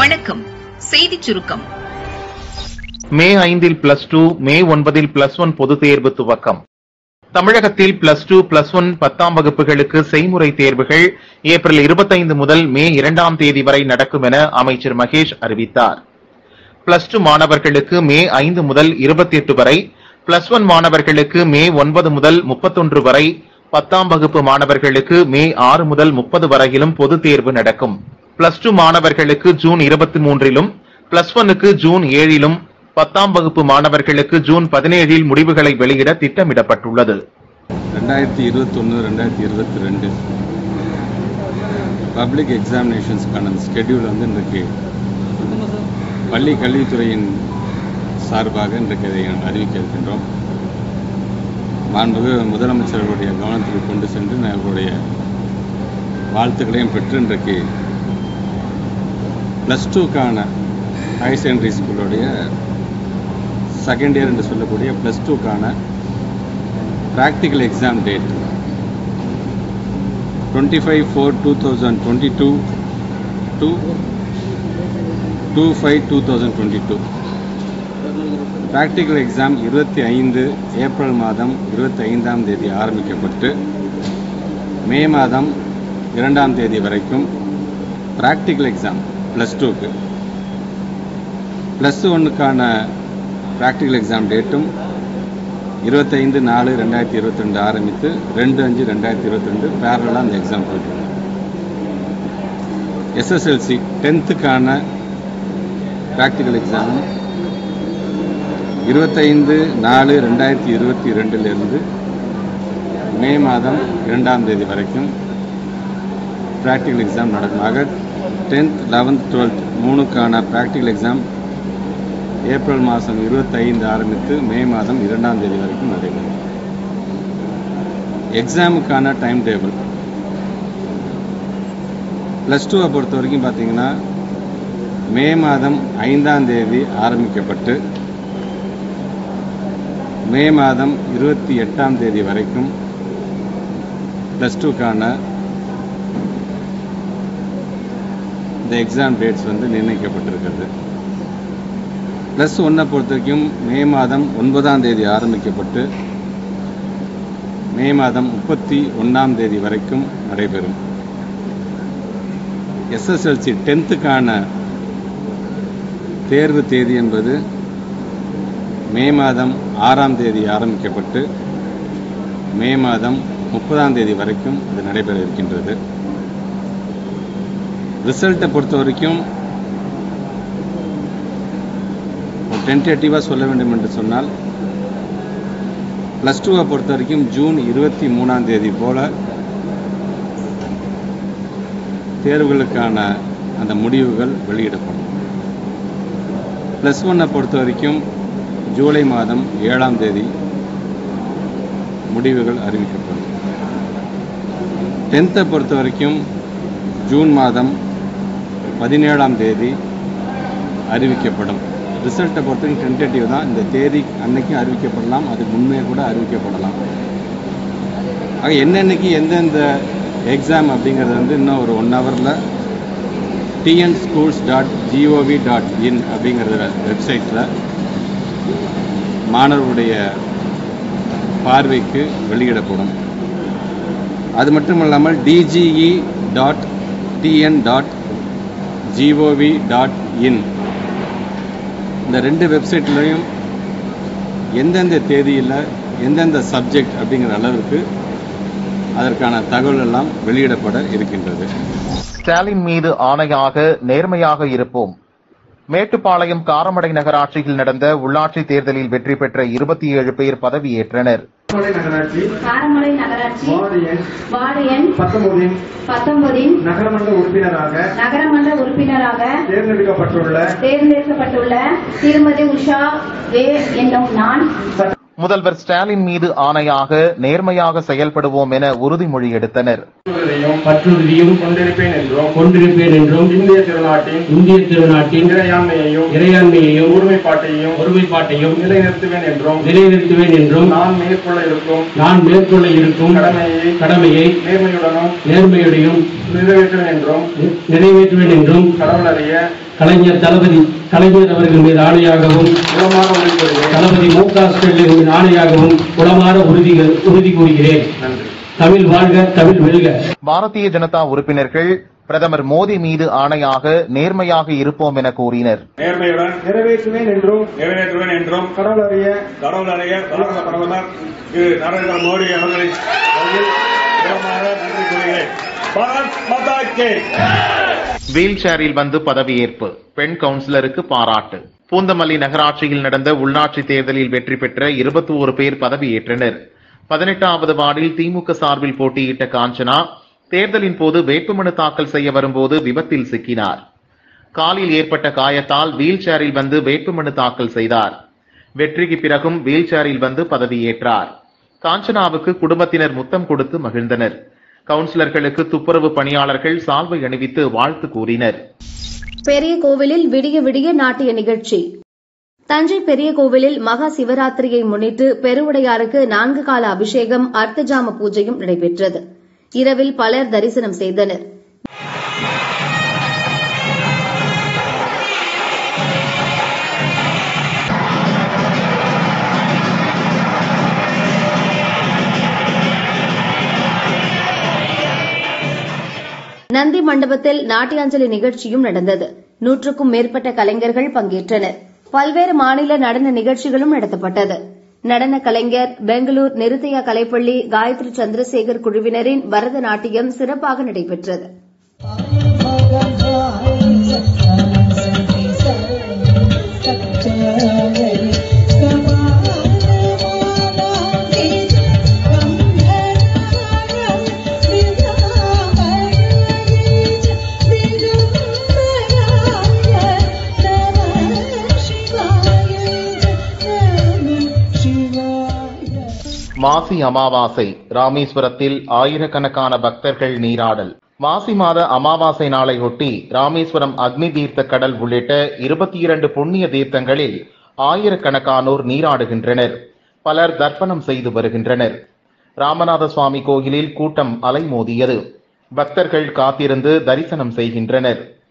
வணக்கம் செய்திச் சுருக்கம் மே ஐந்தில் பிளஸ் டூ மே ஒன்பதில் பிளஸ் ஒன் பொதுத் தேர்வு துவக்கம் தமிழகத்தில் பிளஸ் டூ பிளஸ் ஒன் பத்தாம் வகுப்புகளுக்கு செய்முறை தேர்வுகள் ஏப்ரல் இருபத்தைந்து முதல் மே இரண்டாம் தேதி வரை நடக்கும் என அமைச்சர் மகேஷ் அறிவித்தார் பிளஸ் டூ மாணவர்களுக்கு மே ஐந்து முதல் இருபத்தி எட்டு வரை பிளஸ் ஒன் மாணவர்களுக்கு மே ஒன்பது முதல் முப்பத்தொன்று வரை பத்தாம் வகுப்பு மாணவர்களுக்கு மே ஆறு முதல் முப்பது வரையிலும் பொதுத் தேர்வு நடக்கும் பிளஸ் டூ மாணவர்களுக்கு ஜூன் இருபத்தி மூன்றிலும் பிளஸ் ஒன்னுக்கு ஜூன் ஏழிலும் பத்தாம் வகுப்பு மாணவர்களுக்கு ஜூன் பதினேழில் முடிவுகளை வெளியிட திட்டமிடப்பட்டுள்ளது ரெண்டாயிரத்தி இருபத்தொன்று ரெண்டாயிரத்தி இருபத்தி ரெண்டு பப்ளிக் எக்ஸாமினேஷன்ஸ்க்கான ஸ்கெடியூல் வந்து இன்றைக்கு பள்ளி கல்வித்துறையின் சார்பாக இன்றைக்கு இதை அறிவிக்க இருக்கின்றோம் மாண்புமிகு முதலமைச்சர்களுடைய கவனத்துக்கு கொண்டு சென்று அவர்களுடைய வாழ்த்துக்களையும் பெற்று இன்றைக்கு ப்ளஸ் டூக்கான ஹையர் செகண்டரி ஸ்கூலுடைய செகண்ட் இயர் என்று சொல்லக்கூடிய ப்ளஸ் டூக்கான practical exam date twenty five four two thousand twenty two two two five two thousand twenty two practical exam இருபத்தி ஐந்து ஏப்ரல் மாதம் இருபத்தி ஐந்தாம் தேதி ஆரம்பிக்கப்பட்டு மே மாதம் இரண்டாம் தேதி வரைக்கும் ப்ராக்டிக்கல் எக்ஸாம் ப்ளஸ் டூக்கு ப்ளஸ் ஒன்னுக்கான ப்ராக்டிக்கல் எக்ஸாம் டேட்டும் இருபத்தைந்து நாலு ரெண்டாயிரத்தி இருபத்தி ரெண்டு ஆரம்பித்து ரெண்டு அஞ்சு ரெண்டாயிரத்தி இருபத்தி ரெண்டு பேரலாக அந்த எக்ஸாம் போயிட்டு எஸ்எஸ்எல்சி டென்த்துக்கான ப்ராக்டிக்கல் எக்ஸாமும் இருபத்தைந்து நாலு ரெண்டாயிரத்தி இருபத்தி ரெண்டுலேருந்து மே மாதம் இரண்டாம் தேதி வரைக்கும் ப்ராக்டிக்கல் எக்ஸாம் நடக்கும் ஆக டென்த் லெவன்த் டுவெல்த் மூணுக்கான ப்ராக்டிக்கல் எக்ஸாம் ஏப்ரல் மாதம் இருபத்தைந்து ஆரம்பித்து மே மாதம் இரண்டாம் தேதி வரைக்கும் நடைபெறும் எக்ஸாமுக்கான டைம் டேபிள் ப்ளஸ் டூவை பொறுத்த வரைக்கும் பார்த்தீங்கன்னா மே மாதம் ஐந்தாம் தேதி ஆரம்பிக்கப்பட்டு மே மாதம் இருபத்தி எட்டாம் தேதி வரைக்கும் ப்ளஸ் டூக்கான இந்த எக்ஸாம் டேட்ஸ் வந்து நிர்ணயிக்கப்பட்டிருக்கிறது ப்ளஸ் ஒன்னை பொறுத்த வரைக்கும் மே மாதம் ஒன்பதாம் தேதி ஆரம்பிக்கப்பட்டு மே மாதம் முப்பத்தி ஒன்றாம் தேதி வரைக்கும் நடைபெறும் எஸ்எஸ்எல்சி டென்த்துக்கான தேர்வு தேதி என்பது மே மாதம் ஆறாம் தேதி ஆரம்பிக்கப்பட்டு மே மாதம் முப்பதாம் தேதி வரைக்கும் அது நடைபெற இருக்கின்றது ரிசல்ட்டை பொறுத்த வரைக்கும் டென்டேட்டிவாக சொல்ல வேண்டும் என்று சொன்னால் ப்ளஸ் டூவை பொறுத்த வரைக்கும் ஜூன் இருபத்தி மூணாம் தேதி போல தேர்வுகளுக்கான அந்த முடிவுகள் வெளியிடப்படும் ப்ளஸ் ஒன்னை பொறுத்த வரைக்கும் ஜூலை மாதம் ஏழாம் தேதி முடிவுகள் அறிவிக்கப்படும் டென்த்தை பொறுத்த வரைக்கும் ஜூன் மாதம் பதினேழாம் தேதி அறிவிக்கப்படும் ரிசல்ட்டை பொறுத்த வரைக்கும் டென்டேட்டிவ் தான் இந்த தேதி அன்னைக்கும் அறிவிக்கப்படலாம் அது முன்னே கூட அறிவிக்கப்படலாம் ஆக என்னென்னைக்கு எந்தெந்த எக்ஸாம் அப்படிங்கிறது வந்து இன்னும் ஒரு ஒன் ஹவரில் TN schools dot gov dot in அப்படிங்கிற வெப்சைட்டில் மாணவர்களுடைய பார்வைக்கு வெளியிடப்படும் அது மட்டும் இல்லாமல் DGE dot TN dot gov dot in இந்த ரெண்டு வெப்சைட்லையும் எந்தெந்த தேதியில் எந்தெந்த சப்ஜெக்ட் அப்படிங்கிற அளவுக்கு அதற்கான தகவல் எல்லாம் வெளியிடப்பட இருக்கின்றது ஸ்டாலின் மீது ஆணையாக நேர்மையாக இருப்போம் மேட்டுப்பாளையம் காரமடை நகராட்சியில் நடந்த உள்ளாட்சி தேர்தலில் வெற்றி பெற்ற இருபத்தி ஏழு பேர் பதவியேற்றனர் காரமடை நகராட்சி காரமடை நகராட்சி வார்டு எண் வார்டு எண் பத்தொன்பதின் பத்தொன்பதின் நகரமன்ற உறுப்பினராக நகரமன்ற உறுப்பினராக தேர்ந்தெடுக்கப்பட்டுள்ள தேர்ந்தெடுக்கப்பட்டுள்ள திருமதி உஷா வே என்னும் நான் முதல்வர் ஸ்டாலின் மீது ஆணையாக நேர்மையாக செயல்படுவோம் என உறுதிமொழி எடுத்தனர் சட்டத்தையும் பற்றுறுதியும் கொண்டிருப்பேன் என்றும் கொண்டிருப்பேன் என்றும் இந்திய திருநாட்டின் இந்திய திருநாட்டின் இறையாண்மையையும் இறையாண்மையையும் ஒருமைப்பாட்டையும் ஒருமைப்பாட்டையும் நிலைநிறுத்துவேன் என்றும் நிலைநிறுத்துவேன் என்றும் நான் மேற்கொள்ள இருக்கும் நான் மேற்கொள்ள இருக்கும் கடமையை கடமையை நேர்மையுடனும் நேர்மையுடையும் நிறைவேற்றுவேன் என்றும் நி- நிறைவேற்றுவேன் என்றும் கடவுள் அறிய கலைஞர் தளபதி கலைஞர் அவர்கள் மீது ஆணையாகவும் உளமாற உறுதிப்படுகிறேன் தளபதி மு க ஸ்டாலின் மீது ஆணையாகவும் உளமாற உறுதி உறுதி கூறுகிறேன் நன்றி தமிழ் வாழ்க தமிழ் வெல்க பாரதிய ஜனதா உறுப்பினர்கள் பிரதமர் மோடி மீது ஆணையாக நேர்மையாக இருப்போம் என கூறினர் நேர்மையுடன் நிறைவேற்றுவேன் என்றும் நிறைவேற்றுவேன் என்றும் கடவுள் அறிய கடவுள் அடைய பாரத பிரதமர் திரு நரேந்திர மோடி அவர்களின் வழியில் உளமாற நன்றி கூறுகிறேன் பாரத் மாதா கே வீல் சேரில் வந்து பதவியேற்பு பெண் கவுன்சிலருக்கு பாராட்டு பூந்தமல்லி நகராட்சியில் நடந்த உள்ளாட்சி தேர்தலில் வெற்றி பெற்ற இருபத்தி ஒரு பேர் பதவியேற்றனர் பதினெட்டாவது வார்டில் திமுக சார்பில் போட்டியிட்ட காஞ்சனா தேர்தலின் போது வேட்புமனு தாக்கல் செய்ய வரும்போது விபத்தில் சிக்கினார் காலில் ஏற்பட்ட காயத்தால் வீல் சேரில் வந்து வேட்புமனு தாக்கல் செய்தார் வெற்றிக்கு பிறகும் வீல் சேரில் வந்து பதவியேற்றார் காஞ்சனாவுக்கு குடும்பத்தினர் முத்தம் கொடுத்து மகிழ்ந்தனர் கவுன்சிலர்களுக்கு துப்புரவு பணியாளர்கள் சால்வை அணிவித்து வாழ்த்து கூறினர் பெரிய கோவிலில் விடிய விடிய நாட்டிய நிகழ்ச்சி தஞ்சை பெரிய கோவிலில் மகா சிவராத்திரியை முன்னிட்டு பெருவுடையாருக்கு நான்கு கால அபிஷேகம் அர்த்தஜாம பூஜையும் நடைபெற்றது இரவில் பலர் தரிசனம் செய்தனர் நந்தி மண்டபத்தில் நாட்டியாஞ்சலி நிகழ்ச்சியும் நடந்தது நூற்றுக்கும் மேற்பட்ட கலைஞர்கள் பங்கேற்றனர் பல்வேறு மாநில நடன நிகழ்ச்சிகளும் நடத்தப்பட்டது நடன கலைஞர் பெங்களூர் நிருத்தயா கலைப்பள்ளி காயத்ரி சந்திரசேகர் குழுவினரின் பரதநாட்டியம் சிறப்பாக நடைபெற்றது மாசி அமாவாசை ராமேஸ்வரத்தில் ஆயிரக்கணக்கான பக்தர்கள் நீராடல் மாசி மாத அமாவாசை நாளையொட்டி ராமேஸ்வரம் அக்னி தீர்த்த கடல் உள்ளிட்ட இருபத்தி இரண்டு புண்ணிய தீர்த்தங்களில் ஆயிரக்கணக்கானோர் நீராடுகின்றனர் பலர் தர்ப்பணம் செய்து வருகின்றனர் ராமநாத சுவாமி கோயிலில் கூட்டம் அலைமோதியது பக்தர்கள் காத்திருந்து தரிசனம் செய்கின்றனர்